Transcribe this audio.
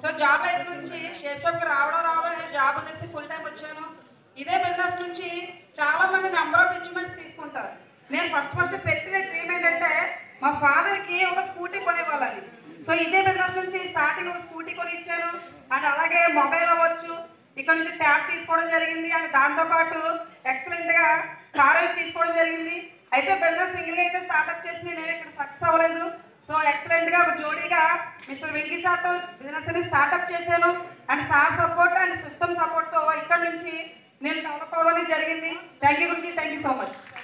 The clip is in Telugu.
సో జాబ్ లైఫ్ నుంచి షేప్ షాప్కి రావడం రావడం జాబ్ అనేసి ఫుల్ టైం వచ్చాను ఇదే బిజినెస్ నుంచి చాలా మంది నెంబర్ ఆఫ్ అచీవ్మెంట్స్ తీసుకుంటారు నేను ఫస్ట్ ఫస్ట్ పెట్టిన డ్రీమ్ ఏంటంటే మా ఫాదర్కి ఒక స్కూటీ కొనివ్వాలని సో ఇదే బిజినెస్ నుంచి స్టార్టింగ్ ఒక స్కూటీ కొని ఇచ్చాను అండ్ అలాగే మొబైల్ అవ్వచ్చు ఇక్కడ నుంచి ట్యాబ్ తీసుకోవడం జరిగింది అండ్ దాంతోపాటు ఎక్సలెంట్గా కార్ అయితే తీసుకోవడం జరిగింది అయితే బిజినెస్ సింగిల్గా అయితే స్టార్ట్అప్ చేసి నేను ఇక్కడ సక్సెస్ అవ్వలేదు సో ఎక్సలెంట్గా ఒక జోడీగా మిస్టర్ వెంకీ సార్తో బిజినెస్ అనేది స్టార్ట్అప్ చేశాను and sir support and system సపోర్ట్తో ఇక్కడ నుంచి నేను డెవలప్ అవ్వడం జరిగింది థ్యాంక్ యూ గురించి థ్యాంక్ యూ సో మచ్